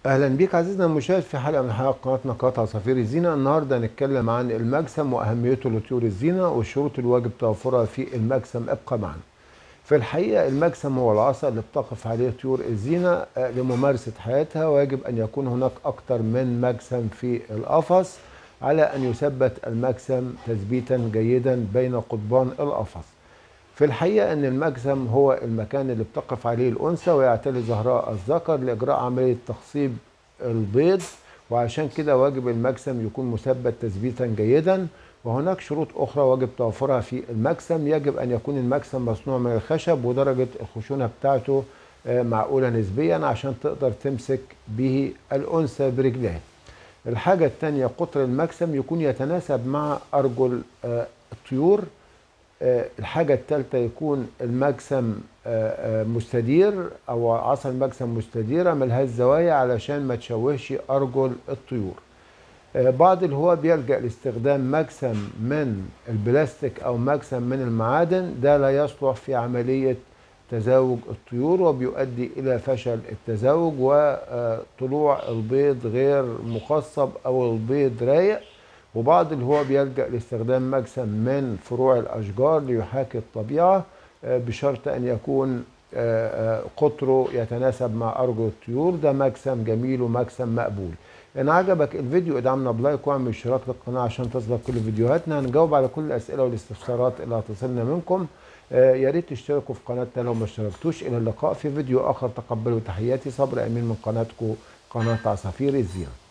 اهلا بيك عزيزنا المشاهد في حلقه من حلقات قناه نقاط عصافير الزينه النهارده هنتكلم عن المجسم واهميته لطيور الزينه والشروط الواجب توفرها في المجسم ابقى معنا في الحقيقه المجسم هو العصا اللي بتقف عليه طيور الزينه آه، لممارسه حياتها ويجب ان يكون هناك اكثر من مجسم في القفص على ان يثبت المجسم تثبيتا جيدا بين قضبان القفص في الحقيقة أن المجسم هو المكان اللي بتقف عليه الأنثى ويعتلي ظهرها الذكر لإجراء عملية تخصيب البيض وعشان كده واجب المجسم يكون مثبت تثبيتا جيدا وهناك شروط أخرى واجب توفرها في المجسم يجب أن يكون المجسم مصنوع من الخشب ودرجة الخشونة بتاعته آه، معقولة نسبيا عشان تقدر تمسك به الأنثى برجلها الحاجة الثانية قطر المجسم يكون يتناسب مع أرجل آه، الطيور آه، الحاجة الثالثة يكون المجسم آه، آه، مستدير أو عصا المجسم مستديرة ملهاش زوايا علشان ما تشوهش أرجل الطيور آه، بعض الهواة بيلجأ لاستخدام مجسم من البلاستيك أو مجسم من المعادن ده لا يصلح في عملية تزاوج الطيور وبيؤدي إلى فشل التزاوج وطلوع البيض غير مخصب أو البيض رايق وبعض الهواة بيلجأ لاستخدام مجسم من فروع الأشجار ليحاكي الطبيعة آه، بشرط أن يكون آه، آه، قطره يتناسب مع أرجل الطيور ده مجسم جميل ومجسم مقبول إن عجبك الفيديو ادعمنا بلايك واعمل اشتراك للقناة عشان تصلك كل فيديوهاتنا هنجاوب على كل الأسئلة والاستفسارات اللي هتصلنا منكم آه، يا ريت تشتركوا في قناتنا لو ما اشتركتوش إلى اللقاء في فيديو آخر تقبلوا تحياتي صبر أمين من قناتكم قناة عصافير الزينة